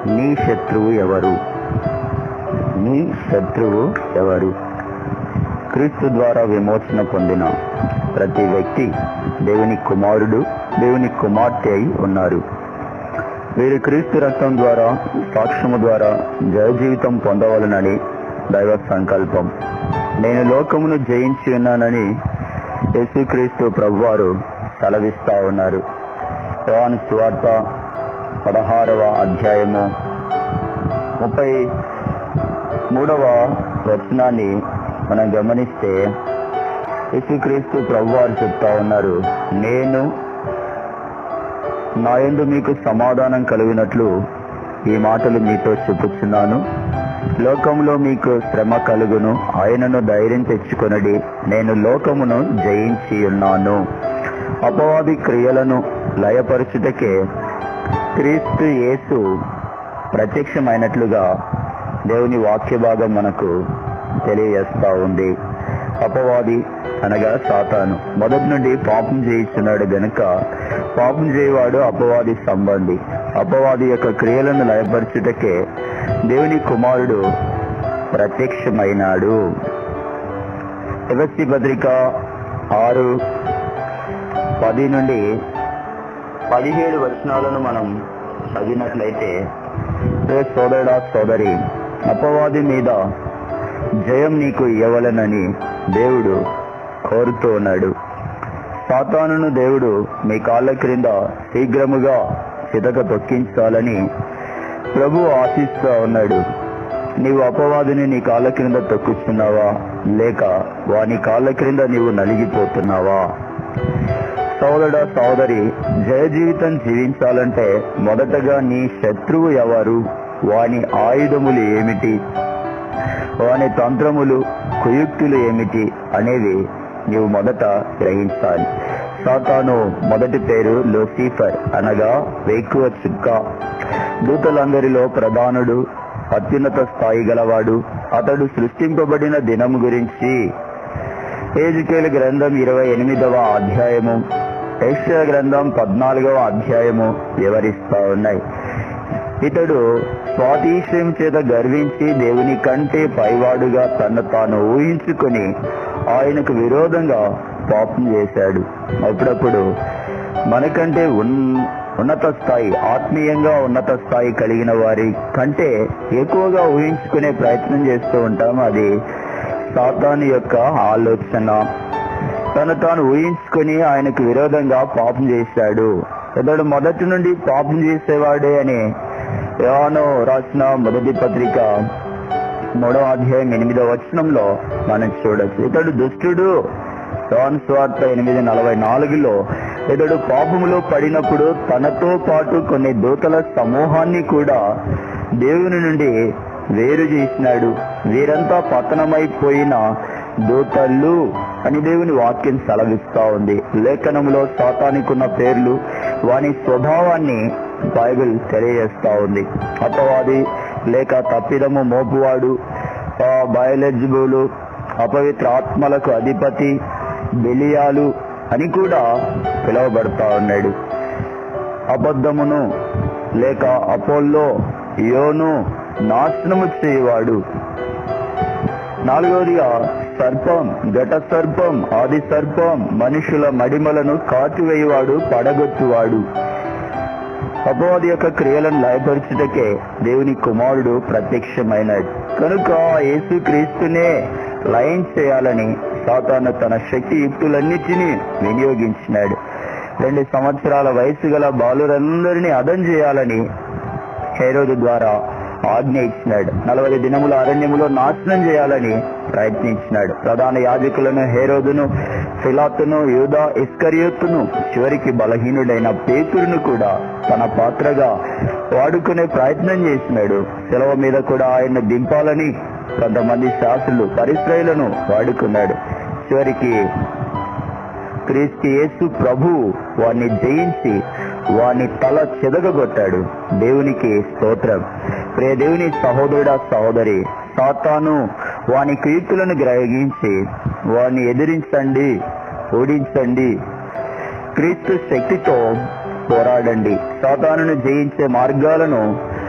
నీ శత్రువు ఎవరు నీ శత్రువు ఎవరు క్రీస్తు ద్వారా విమోచన పొందిన ప్రతి వ్యక్తి దేవుని కుమారుడు దేవుని కుమార్తె అయి ఉన్నారు వీరు క్రీస్తు రక్తం ద్వారా సాక్ష్యము ద్వారా జయ జీవితం పొందవలనని దైవ సంకల్పం నేను లోకమును జయించి ఉన్నానని యేసుక్రీస్తు ప్రభువారు సెలవిస్తా ఉన్నారు యోహాను సువార్త పదహారవ అధ్యాయము ముప్పై మూడవ వచనాన్ని మనం గమనిస్తే యేసుక్రీస్తు ప్రభువారు చెప్తా ఉన్నారు నేను నా యందు మీకు సమాధానం కలిగినట్లు ఈ మాటలు మీతో చెప్పుచున్నాను లోకంలో మీకు శ్రమ కలుగును ఆయనను ధైర్యం తెచ్చుకొనడి నేను లోకమును జయించి ఉన్నాను అపవాది క్రియలను లయపరచుటకే క్రీస్తు యేసు ప్రత్యక్షమైనట్లుగా దేవుని వాక్య భాగం మనకు తెలియజేస్తా ఉంది అపవాది అనగా సాతాను మొదటి నుండి పాపం చేయిస్తున్నాడు గనుక పాపం చేయవాడు అపవాది సంబంధి అపవాది యొక్క క్రియలను లయపరచుటకే దేవుని కుమారుడు ప్రత్యక్షమైనాడు ఎవస్సి పత్రిక ఆరు పది నుండి పదిహేడు వచనాలను మనం చదివినట్లయితే "ఏ సోదరుడా సోదరి అపవాది మీద జయం నీకు ఇవ్వవలనని దేవుడు కోరుతూ ఉన్నాడు సాతానును దేవుడు మీ కాళ్ళ క్రింద శీఘ్రముగా చితక తొక్కించాలని ప్రభు ఆశిస్తూ ఉన్నాడు నీవు అపవాదిని నీ కాళ్ళ క్రింద తొక్కుతున్నావా లేక వాని కాళ్ళ క్రింద నీవు నలిగిపోతున్నావా సోదరుడ సోదరి జయ జీవితం జీవించాలంటే మొదటగా నీ శత్రువు ఎవరు వాని ఆయుధములు ఏమిటి వాని తంత్రములు కుయుక్తులు ఏమిటి అనేవి నీవు మొదట గ్రహించాలి సాతాను మొదటి పేరు లూసిఫర్ అనగా వేకువ చుక్క దూతలందరిలో ప్రధానుడు అత్యున్నత స్థాయి గలవాడు అతడు సృష్టింపబడిన దినం గురించి ఏజికేలు గ్రంథం ఇరవై ఎనిమిదవ అధ్యాయము యెషయా గ్రంథం పద్నాలుగవ అధ్యాయము వివరిస్తా ఉన్నాయి ఇతడు స్వాతీశ్యం చేత గర్వించి దేవుని కంటే పైవాడుగా తను తాను ఊహించుకొని ఆయనకు విరోధంగా పాపం చేశాడు అప్పుడప్పుడు మనకంటే ఉన్ ఉన్నత స్థాయి ఆత్మీయంగా ఉన్నత స్థాయి కలిగిన వారి కంటే ఎక్కువగా ఊహించుకునే ప్రయత్నం చేస్తూ ఉంటాం అది సాతాను యొక్క ఆలోచన తను తాను ఊహించుకొని ఆయనకు విరోధంగా పాపం చేశాడు ఇతడు మొదటి నుండి పాపం చేసేవాడే అని యోహాను రాసిన మొదటి పత్రిక మూడవ అధ్యాయం ఎనిమిదవ వచనంలో మనం చూడొచ్చు ఇతడు దుష్టుడు యోహాను స్వార్థ ఎనిమిది నలభై నాలుగులో ఇతడు పాపములో పడినప్పుడు తనతో పాటు కొన్ని దూతల సమూహాన్ని కూడా దేవుని నుండి వేరు చేసినాడు వీరంతా పతనమైపోయిన దూతలు అని దేవుని వాక్యం సెలవిస్తా ఉంది లేఖనంలో సాతానికున్న పేర్లు వాని స్వభావాన్ని బైబిల్ తెలియజేస్తా ఉంది అపవాది లేక తప్పిదము మోపువాడు బయలెజిబులు అపవిత్ర ఆత్మలకు అధిపతి బెలియాలు అని కూడా పిలువబడతా ఉన్నాడు అబద్ధమును లేక అపోల్లో యోను నాశనము చేయవాడు నాలుగవదిగా సర్పం ఘట సర్పం ఆది సర్పం మనుషుల మడిమలను కాటివేయవాడు పడగొట్టువాడు అపవాది యొక్క క్రియలను లయపరచుటకే దేవుని కుమారుడు ప్రత్యక్షమైనాడు కనుక యేసు క్రీస్తునే లయం చేయాలని సాతాను తన శక్తి యుక్తులన్నిటినీ వినియోగించినాడు రెండు సంవత్సరాల వయసు గల బాలురందరినీ అదం చేయాలని హేరోదు ద్వారా ఆజ్ఞ ఇచ్చినాడు నలభై దినముల అరణ్యములో నాశనం చేయాలని ప్రయత్నించినాడు ప్రధాన యాజకులను హేరోదును ఫిలాతును యూదా ఇస్కరియోతును చివరికి బలహీనుడైన పేతురును కూడా తన పాత్రగా వాడుకునే ప్రయత్నం చేసినాడు సెలవు మీద కూడా ఆయన దింపాలని కొంతమంది శాస్త్రులు పరిశ్రయలను వాడుకున్నాడు చివరికి క్రీస్తు యేసు ప్రభు వాణ్ణి జయించి వాని తల చెదగొట్టాడు దేవునికి స్తోత్రం ప్రియ దేవుని సహోదరుడా సహోదరి సాతాను వాని కీర్తులను గ్రహించి వాని ఎదిరించండి ఓడించండి క్రీస్తు శక్తితో పోరాడండి సాతానును జయించే మార్గాలను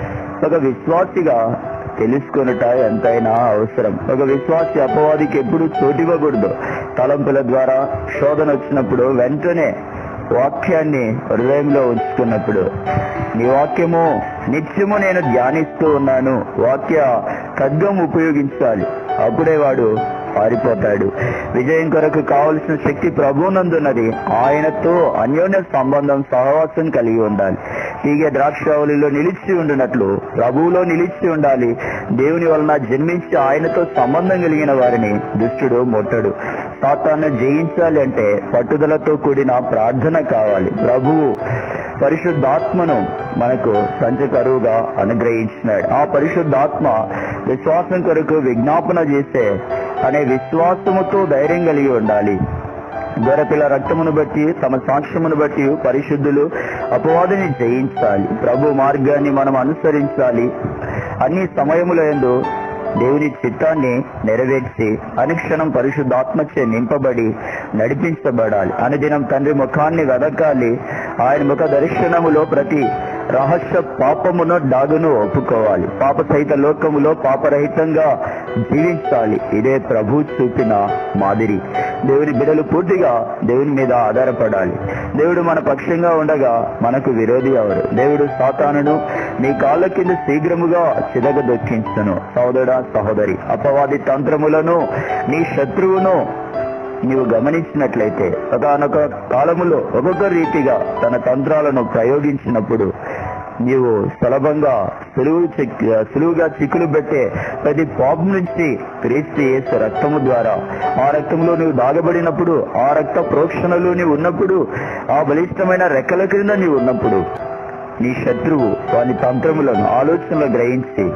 ఒక విశ్వాసిగా తెలుసుకొనుట ఎంతైనా అవసరం ఒక విశ్వాసి అపవాదికి ఎప్పుడు చోటివ్వకూడదు తలంపుల ద్వారా శోధన వచ్చినప్పుడు వెంటనే వాక్యాన్ని హృదయంలో ఉంచుకున్నప్పుడు నీ వాక్యము నిత్యము నేను ధ్యానిస్తూ ఉన్నాను వాక్య ఖడ్గం ఉపయోగించాలి అప్పుడే వాడు పారిపోతాడు విజయం కొరకు కావలసిన శక్తి ప్రభునందున్నది ఆయనతో అన్యోన్య సంబంధం సహవాసం కలిగి ఉండాలి తీగే ద్రాక్షావళిలో నిలిచి ఉండినట్లు ప్రభువులో నిలిచి ఉండాలి దేవుని వలన జన్మించి ఆయనతో సంబంధం కలిగిన వారిని దుష్టుడు ముట్టడు సాతాన్ని జయించాలి అంటే పట్టుదలతో కూడిన ప్రార్థన కావాలి ప్రభువు పరిశుద్ధాత్మను మనకు సంచకరువుగా అనుగ్రహించినాడు ఆ పరిశుద్ధాత్మ విశ్వాసం కొరకు విజ్ఞాపన చేసే అనే విశ్వాసముతో ధైర్యం కలిగి ఉండాలి గొర్రెపిల్ల రక్తమును బట్టి తమ సాక్ష్యమును బట్టి పరిశుద్ధులు అపవాదిని జయించాలి ప్రభు మార్గాన్ని మనం అనుసరించాలి అన్ని సమయముల యందు దేవుని చిత్తాన్ని నెరవేర్చి అనుక్షణం పరిశుద్ధాత్మచే నింపబడి నడిపించబడాలి అనుదినం తండ్రి ముఖాన్ని వెదకాలి ఆయన ముఖ దర్శనములో ప్రతి రహస్య పాపమును డాగును ఒప్పుకోవాలి పాప సహిత లోకములో పాపరహితంగా జీవించాలి ఇదే ప్రభు చూపిన మాదిరి దేవుని బిడలు పూర్తిగా దేవుని మీద ఆధారపడాలి దేవుడు మన పక్షంగా ఉండగా మనకు విరోధి ఎవరు దేవుడు సాతానును నీ కాళ్ళ కింద శీఘ్రముగా చిదగ దొక్కించును సోదరా సహోదరి అపవాది తంత్రములను నీ శత్రువును నీవు గమనించినట్లయితే ఒకనొక కాలములో ఒక్కొక్క రీతిగా తన తంత్రాలను ప్రయోగించినప్పుడు నీవు సులభంగా సులువు చిక్- సులువుగా చిక్కులు పెట్టే ప్రతి పాపం నుంచి క్రీస్తు యేసు రక్తము ద్వారా ఆ రక్తంలో నువ్వు దాగబడినప్పుడు ఆ రక్త ప్రోక్షణలో నీవు ఉన్నప్పుడు ఆ బలిష్టమైన రెక్కల క్రింద నీవు ఉన్నప్పుడు నీ శత్రువు వాని తంత్రములను ఆలోచనలు గ్రహించి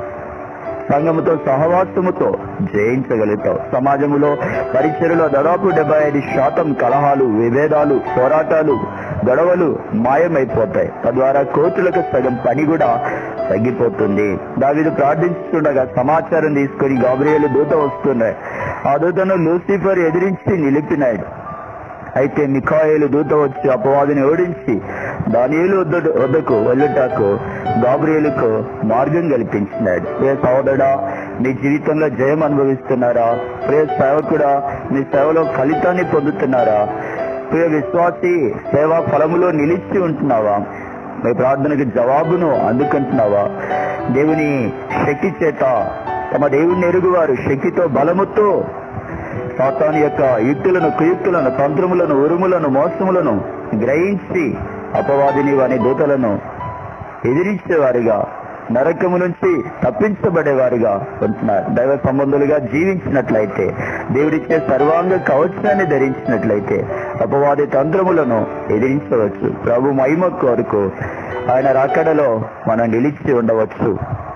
సంఘముతో సహవాసముతో జయించగలుగుతావు సమాజములో పరిచయలో దాదాపు డెబ్బై ఐదు శాతం కలహాలు విభేదాలు పోరాటాలు గొడవలు మాయమైపోతాయి తద్వారా కోర్టులకు సగం పని కూడా తగ్గిపోతుంది దావిదు ప్రార్థించుండగా సమాచారం తీసుకొని గాబ్రియలు దూత వస్తున్నాయి ఆ దూతను లూసిఫర్ ఎదిరించి నిలిపినాడు అయితే మిఖాయిలు దూత వచ్చి అపవాదిని ఓడించి దానియేలు వద్ద వద్దకు వెళ్ళుటకు గాబ్రియేలుకు మార్గం కల్పించినాడు ప్రియ సహోదరుడా నీ జీవితంలో జయం అనుభవిస్తున్నారా ప్రియ సేవకుడా నీ సేవలో ఫలితాన్ని పొందుతున్నారా ప్రియ విశ్వాసి సేవా ఫలములో నిలిచి ఉంటున్నావా మీ ప్రార్థనకు జవాబును అందుకుంటున్నావా దేవుని శక్తి చేత తమ దేవుని ఎరుగువారు శక్తితో బలముతో సాతాను యొక్క యుక్తులను కుయుక్తులను తంత్రములను ఉరుములను మోసములను గ్రహించి అపవాదిని వాని దూతలను ఎదిరించేవారుగా నరకము నుంచి తప్పించబడేవారుగా ఉంటున్నారు దైవ సంబంధులుగా జీవించినట్లయితే దేవుడిచ్చే సర్వాంగ కవచాన్ని ధరించినట్లయితే అపవాది తంత్రములను ఎదిరించవచ్చు ప్రభు మహిమ కొరకు ఆయన రాకడలో మనం నిలిచి ఉండవచ్చు